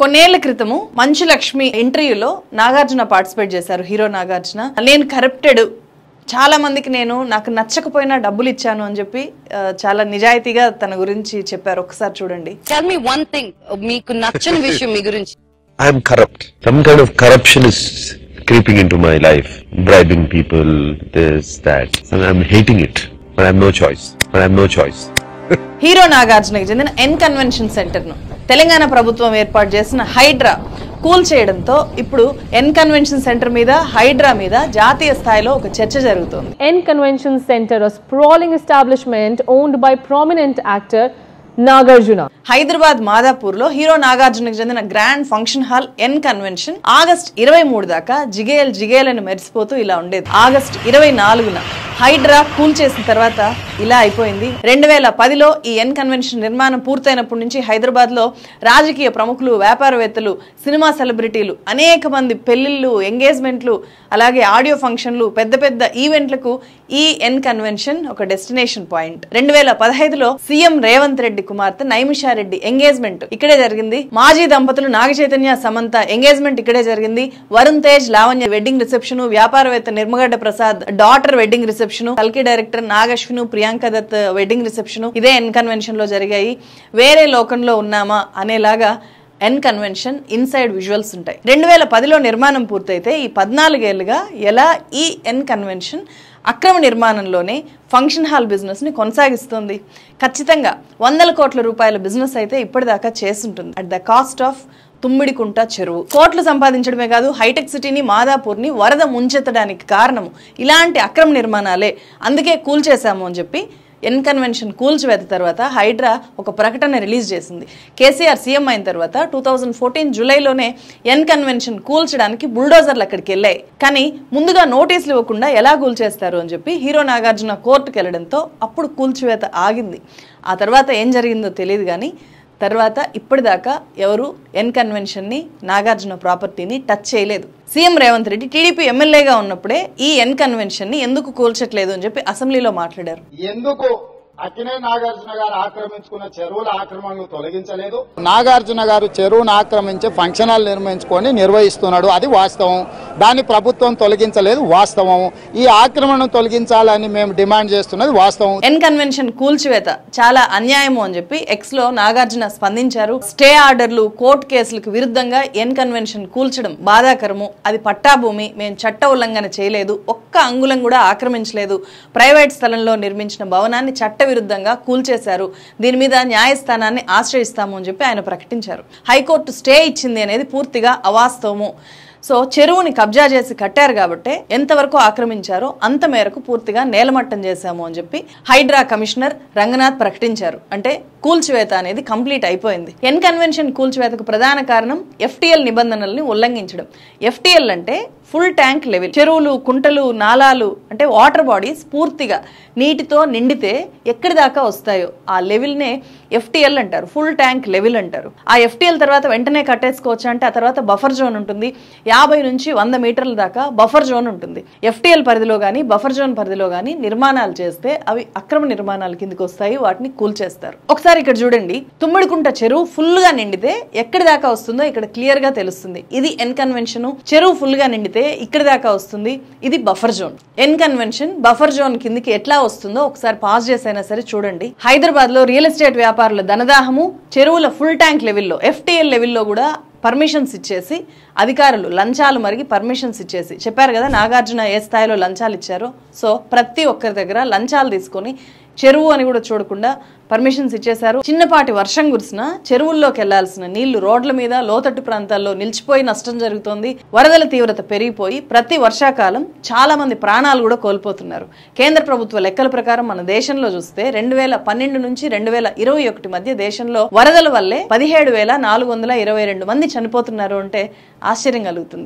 కొన్నేళ్ల క్రితము మంచు లక్ష్మి ఇంటర్వ్యూలో నాగార్జున పార్టిసిపేట్ చేశారు హీరో నాగార్జున నేను కరప్టెడ్ చాలా మందికి నేను నాకు నచ్చకపోయినా డబ్బులు ఇచ్చాను అని చెప్పి ఆ, చాలా నిజాయితీగా తన గురించి చెప్పారు ఒకసారి చూడండి టెల్ మీ వన్ థింగ్ మీకు నచ్చని విషయం మీ గురించి I am corrupt. Some kind of corruption is creeping into my life, bribing people, this, that. And I'm hating it. But I have no choice. But I have no choice. Hero నాగార్జునకి చెందిన N convention సెంటర్ను తెలంగాణ ప్రభుత్వం ఏర్పాటు చేసిన Hydraa cool చేయడంతో ఇప్పుడు N convention centre మీద హైడ్రా మీద జాతీయ స్థాయిలో ఒక చర్చ జరుగుతోంది N Convention Center, a sprawling establishment owned by prominent actor Nagarjuna. Hyderabad Madhapur లో హీరో నాగార్జునకు చెందిన grand function hall N convention August ఇరవై మూడు దాకా జిగేల్ జిగేల్ అని మెరిసిపోతూ ఇలా ఉండేది ఆగస్ట్ ఇరవై నాలుగున హైడ్రా కూల్ చేసిన తర్వాత ఇలా అయిపోయింది రెండు వేల పదిలో ఈ ఎన్ కన్వెన్షన్ నిర్మాణం పూర్తయినప్పటి నుంచి హైదరాబాద్ లో రాజకీయ ప్రముఖులు వ్యాపారవేత్తలు సినిమా సెలబ్రిటీలు అనేక మంది పెళ్లిళ్ళు ఎంగేజ్మెంట్లు అలాగే ఆడియో ఫంక్షన్లు పెద్ద పెద్ద ఈవెంట్లకు ఈ ఎన్ కన్వెన్షన్ ఒక డెస్టినేషన్ పాయింట్ రెండు వేల పదహైదులో సీఎం రేవంత్ రెడ్డి కుమార్తె నైమిషారెడ్డి ఎంగేజ్మెంట్ ఇక్కడే జరిగింది మాజీ దంపతులు నాగ చైతన్య సమంత ఎంగేజ్మెంట్ ఇక్కడే జరిగింది వరుణ్ తేజ్ లావణ్య వెడ్డింగ్ రిసెప్షన్ వ్యాపారవేత్త Nirmagadda Prasad daughter wedding reception కల్కి director Nagashwin Priyanka Dutt wedding reception ఇదే ఎన్ కన్వెన్షన్ లో జరిగాయి వేరే లోకంలో ఉన్నామా అనేలాగా ఎన్ కన్వెన్షన్ ఇన్సైడ్ విజువల్స్ ఉంటాయి రెండు వేల పదిలో నిర్మాణం పూర్తయితే ఈ పద్నాలుగేళ్లుగా ఎలా ఈ ఎన్ కన్వెన్షన్ అక్రమ నిర్మాణంలోనే ఫంక్షన్ హాల్ బిజినెస్ ని కొనసాగిస్తుంది ఖచ్చితంగా వందల కోట్ల రూపాయల బిజినెస్ అయితే ఇప్పటిదాకా చేస్తుంటుంది at the cost of Tummidikunta చెరువు కోట్లు సంపాదించడమే కాదు హైటెక్ సిటీని మాదాపూర్ని వరద ముంచెత్తడానికి కారణము ఇలాంటి అక్రమ నిర్మాణాలే అందుకే కూల్చేశాము అని చెప్పి ఎన్ కన్వెన్షన్ కూల్చివేత తర్వాత హైడ్రా ఒక ప్రకటన రిలీజ్ చేసింది కేసీఆర్ సీఎం అయిన తర్వాత టూ థౌజండ్ ఫోర్టీన్ జూలైలోనే ఎన్ కన్వెన్షన్ కూల్చడానికి బుల్డోజర్లు అక్కడికి వెళ్ళాయి కానీ ముందుగా నోటీసులు ఇవ్వకుండా ఎలా కూల్చేస్తారు అని చెప్పి హీరో నాగార్జున కోర్టుకు వెళ్ళడంతో అప్పుడు కూల్చివేత ఆగింది ఆ తర్వాత ఏం జరిగిందో తెలియదు కానీ తర్వాత ఇప్పటిదాకా ఎవరు ఎన్ కన్వెన్షన్ని నాగార్జున ప్రాపర్టీని టచ్ చేయలేదు సీఎం రేవంత్ రెడ్డి టీడీపీ ఎమ్మెల్యేగా ఉన్నప్పుడే ఈ ఎన్ కన్వెన్షన్ని ఎందుకు కూల్చట్లేదు అని చెప్పి అసెంబ్లీలో మాట్లాడారు ఎందుకు అక్కినే నాగార్జున గారు ఆక్రమించుకున్న చెరువుల ఆక్రమణను తొలగించలేదు నాగార్జున గారు చెరువును ఆక్రమించి ఫంక్షన్ హాల్ నిర్మించుకొని నిర్వహిస్తున్నాడు అది వాస్తవం దాన్ని ప్రభుత్వం తొలగించలేదు వాస్తవం ఈ ఆక్రమణను తొలగించాలని మేము డిమాండ్ చేస్తున్నది వాస్తవం ఎన్ కన్వెన్షన్ కూల్చివేత చాలా అన్యాయము అని చెప్పి ఎక్స్ లో నాగార్జున స్పందించారు స్టే ఆర్డర్లు కోర్టు కేసులకు విరుద్ధంగా ఎన్ కన్వెన్షన్ కూల్చడం బాధాకరము అది పట్టాభూమి మేము చట్ట ఉల్లంఘన చేయలేదు ఒక్క అంగుళం కూడా ఆక్రమించలేదు ప్రైవేట్ స్థలంలో నిర్మించిన భవనాన్ని చట్ట విరుద్ధంగా కూల్చేశారు దీని మీద న్యాయస్థానాన్ని ఆశ్రయిస్తాము అని చెప్పి ఆయన ప్రకటించారు హైకోర్టు స్టే ఇచ్చింది అనేది పూర్తిగా అవాస్తవము సో చెరువుని కబ్జా చేసి కట్టారు కాబట్టి ఎంతవరకు ఆక్రమించారో అంత మేరకు పూర్తిగా నేలమట్టం చేశాము అని చెప్పి హైడ్రా కమిషనర్ రంగనాథ్ ప్రకటించారు అంటే కూల్చివేత అనేది కంప్లీట్ అయిపోయింది ఎన్ కన్వెన్షన్ కూల్చివేతకు ప్రధాన కారణం ఎఫ్టీఎల్ నిబంధనల్ని ఉల్లంఘించడం ఎఫ్టీఎల్ అంటే ఫుల్ ట్యాంక్ లెవెల్ చెరువులు కుంటలు నాలాలు అంటే వాటర్ బాడీస్ పూర్తిగా నీటితో నిండితే ఎక్కడి దాకా వస్తాయో ఆ లెవెల్నే ఎఫ్టీఎల్ అంటారు ఫుల్ ట్యాంక్ లెవెల్ అంటారు ఆ ఎఫ్టీఎల్ తర్వాత వెంటనే కట్టేసుకోవచ్చు అంటే ఆ తర్వాత బఫర్ జోన్ ఉంటుంది యాభై నుంచి వంద మీటర్ల దాకా బఫర్ జోన్ ఉంటుంది ఎఫ్టీఎల్ పరిధిలో కానీ బఫర్ జోన్ పరిధిలో కానీ నిర్మాణాలు చేస్తే అవి అక్రమ నిర్మాణాల కిందకి వస్తాయి వాటిని కూల్చేస్తారు ఒకసారి ఇక్కడ చూడండి తుమ్మిడికుంట చెరువు ఫుల్ గా నిండితే ఎక్కడి దాకా వస్తుందో ఇక్కడ క్లియర్ గా తెలుస్తుంది ఇది ఎన్ కన్వెన్షన్ చెరువు ఫుల్ గా నిండితే ఇక్కడి దాకా వస్తుంది ఇది buffer zone N convention buffer zone కిందికి ఎట్లా వస్తుందో ఒకసారి పాజ్ చేసైనా సరే చూడండి హైదరాబాద్ లో రియల్ ఎస్టేట్ వ్యాపారుల ధనదాహము చెరువుల ఫుల్ ట్యాంక్ లెవెల్లో ఎఫ్టీఎల్ లెవెల్లో కూడా పర్మిషన్స్ ఇచ్చేసి అధికారులు లంచాలు మరిగి పర్మిషన్స్ ఇచ్చేసి చెప్పారు కదా నాగార్జున ఏ స్థాయిలో లంచాలు ఇచ్చారో సో ప్రతి ఒక్కరి దగ్గర లంచాలు తీసుకొని చెరువు అని కూడా చూడకుండా పర్మిషన్స్ ఇచ్చేశారు చిన్నపాటి వర్షం కురిసిన చెరువుల్లోకి వెళ్లాల్సిన నీళ్లు రోడ్ల మీద లోతట్టు ప్రాంతాల్లో నిలిచిపోయి నష్టం జరుగుతోంది వరదల తీవ్రత పెరిగిపోయి ప్రతి వర్షాకాలం చాలా మంది ప్రాణాలు కూడా కోల్పోతున్నారు కేంద్ర ప్రభుత్వ లెక్కల ప్రకారం మన దేశంలో చూస్తే రెండు వేల పన్నెండు నుంచి రెండు వేల ఇరవై ఒకటి మధ్య దేశంలో వరదల వల్లే పదిహేడు వేల నాలుగు వందల ఇరవై రెండు మంది చనిపోతున్నారు అంటే ఆశ్చర్యం కలుగుతుంది